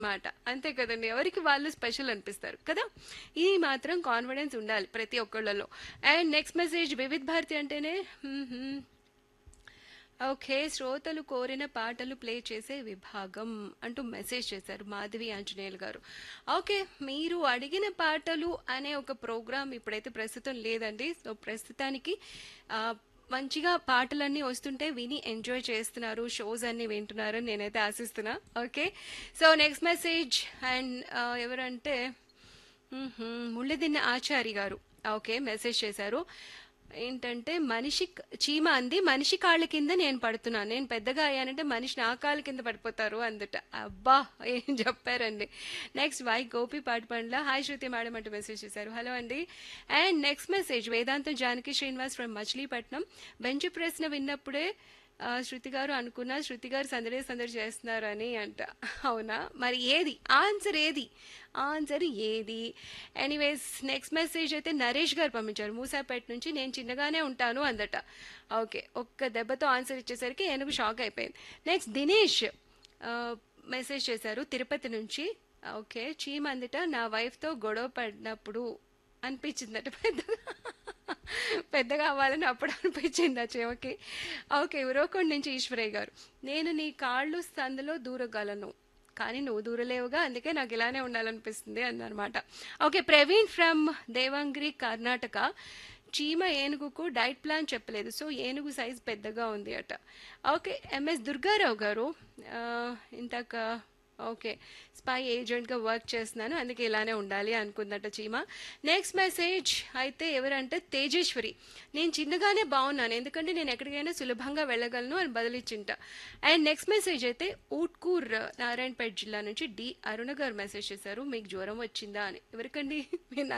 మాట అంతే కదండి ఎవరికి వాళ్ళు స్పెషల్ అనిపిస్తారు కదా ఈ మాత్రం కాన్ఫిడెన్స్ ఉండాలి ప్రతి ఒక్కళ్ళలో and next message Vividh Bharati అంటేనే మ్మ్హ్మ్. ఓకే శ్రోతలు కోరిన పాటలు ప్లే చేసే విభాగం అంటూ మెసేజ్ చేశారు మాధవి ఆంజనేయులు గారు ఓకే మీరు అడిగిన పాటలు అనే ఒక ప్రోగ్రామ్ ఇప్పుడైతే ప్రస్తుతం లేదండి సో ప్రస్తుతానికి ఆ, మంచిగా పాటలన్నీ వస్తుంటే విని ఎంజాయ్ చేస్తున్నారు షోస్ అన్ని వింటున్నారు అని నేనైతే ఆశిస్తున్నా okay so next message and ఎవరంటే మ్మ్హ్మ్. ముళ్ళదిన్న ఆచారి గారు ఓకే మెసేజ్ చేశారు ఏంటంటే మనిషి క- చీమ అంది మనిషి కాళ్ళ కింద నేను పడుతున్నాను నేను పెద్దగా అయ్యానంటే మనిషి నా కాళ్ళ కింద పడిపోతారు అందుట అబ్బా ఏం చెప్పారండి next Y Gopi Patipandla hi Shruti madam అంటూ మెసేజ్ చేశారు హలో అండి and next message Vedantam Janaki Srinivas from Machilipatnam bench ప్రశ్న విన్నప్పుడే ఆ, శృతి గారు అనుకున్నా శృతి గారు సందడి సందడి చేస్తున్నారని అంట అవునా మరి ఏది ఆన్సర్ ఏది ఆన్సర్ ఏది ఎనీవేస్ నెక్స్ట్ మెసేజ్ అయితే నరేష్ గారు పంపించారు మూసాపేట నుంచి నేను చిన్నగానే ఉంటాను అందట ఓకే ఒక్క దెబ్బతో ఆన్సర్ ఇచ్చేసరికి ఏనుగు షాక్ అయిపోయింది నెక్స్ట్ దినేష్ మెసేజ్ చేశారు తిరుపతి నుంచి ఓకే చీమ అందట నా వైఫ్తో గొడవ పడినప్పుడు అనిపించిందట పెద్దగా పెద్దగా అవ్వాలని అప్పుడు అనిపించింది ఆ చీమకి ఓకే ఉరవకొండ నుంచి ఈశ్వరయ్య గారు నేను నీ కాళ్ళు సందులో దూరగలను కానీ నువ్వు దూరలేవుగా అందుకే నాకు ఇలానే ఉండాలనిపిస్తుంది అన్నమాట ఓకే ప్రవీణ్ ఫ్రమ్ దేవంగిరి కర్ణాటక చీమ ఏనుగుకు డైట్ ప్లాన్ చెప్పలేదు సో ఏనుగు సైజ్ పెద్దగా ఉంది అట ఓకే ఎంఎస్ దుర్గారావు గారు ఆ, ఇందాక ఓకే స్పై ఏజెంట్గా వర్క్ చేస్తున్నాను అందుకే ఇలానే ఉండాలి అనుకుందట చీమ నెక్స్ట్ మెసేజ్ అయితే ఎవరంటే తేజేశ్వరి నేను చిన్నగానే బాగున్నాను ఎందుకంటే నేను ఎక్కడికైనా సులభంగా వెళ్ళగలను అని బదిలిచ్చింట అండ్ నెక్స్ట్ మెసేజ్ అయితే ఊట్కూర్ నారాయణపేట జిల్లా నుంచి డి అరుణ గారు మెసేజ్ చేశారు మీకు జ్వరం వచ్చిందా అని ఎవరికండి మీరు